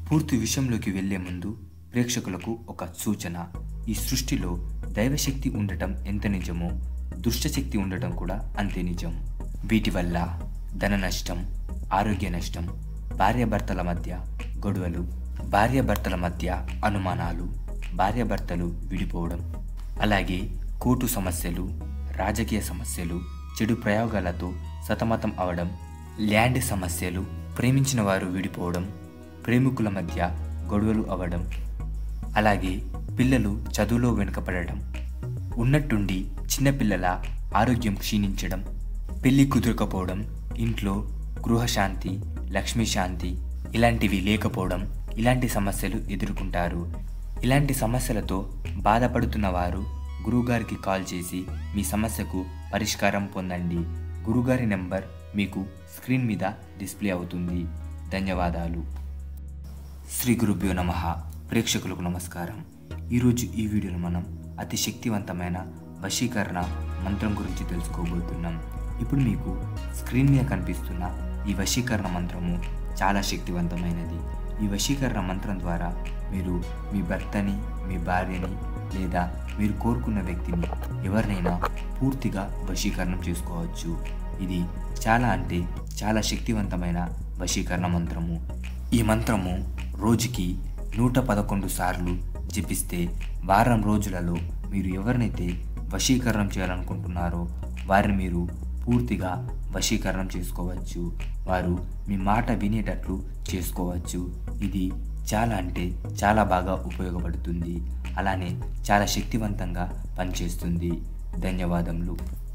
పూర్తి విషయంలోకి వెళ్లే ముందు ప్రేక్షకులకు ఒక సూచన ఈ సృష్టిలో దైవశక్తి ఉండటం ఎంత నిజమో దుష్టశక్తి ఉండటం కూడా అంతే నిజం వీటి వల్ల ధన నష్టం ఆరోగ్య నష్టం భార్యాభర్తల మధ్య గొడవలు భార్యాభర్తల మధ్య అనుమానాలు భార్యాభర్తలు విడిపోవడం అలాగే కోర్టు సమస్యలు రాజకీయ సమస్యలు చెడు ప్రయోగాలతో సతమతం అవడం ల్యాండ్ సమస్యలు ప్రేమించిన వారు విడిపోవడం ప్రేమికుల మధ్య గొడవలు అవ్వడం అలాగే పిల్లలు చదువులో వెనుకపడడం ఉన్నట్టుండి చిన్నపిల్లల ఆరోగ్యం క్షీణించడం పెళ్లి కుదరకపోవడం ఇంట్లో గృహశాంతి లక్ష్మీ శాంతి ఇలాంటివి లేకపోవడం ఇలాంటి సమస్యలు ఎదుర్కొంటారు ఇలాంటి సమస్యలతో బాధపడుతున్న వారు గురువుగారికి కాల్ చేసి మీ సమస్యకు పరిష్కారం పొందండి గురుగారి నెంబర్ మీకు స్క్రీన్ మీద డిస్ప్లే అవుతుంది ధన్యవాదాలు శ్రీ గురుభ్యో నమ ప్రేక్షకులకు నమస్కారం ఈరోజు ఈ వీడియోలో మనం అతి శక్తివంతమైన వశీకరణ మంత్రం గురించి తెలుసుకోబోతున్నాం ఇప్పుడు మీకు స్క్రీన్ మీద కనిపిస్తున్న ఈ వశీకరణ మంత్రము చాలా శక్తివంతమైనది ఈ వశీకరణ మంత్రం ద్వారా మీరు మీ భర్తని మీ భార్యని లేదా మీరు కోరుకున్న వ్యక్తిని ఎవరినైనా పూర్తిగా వశీకరణం చేసుకోవచ్చు ఇది చాలా అంటే చాలా శక్తివంతమైన వశీకరణ మంత్రము ఈ మంత్రము రోజుకి నూట పదకొండు సార్లు జపిస్తే వారం రోజులలో మీరు ఎవరినైతే వశీకరణం చేయాలనుకుంటున్నారో వారిని మీరు పూర్తిగా వశీకరణం చేసుకోవచ్చు వారు మీ మాట వినేటట్లు చేసుకోవచ్చు ఇది చాలా అంటే చాలా బాగా ఉపయోగపడుతుంది అలానే చాలా శక్తివంతంగా పనిచేస్తుంది ధన్యవాదములు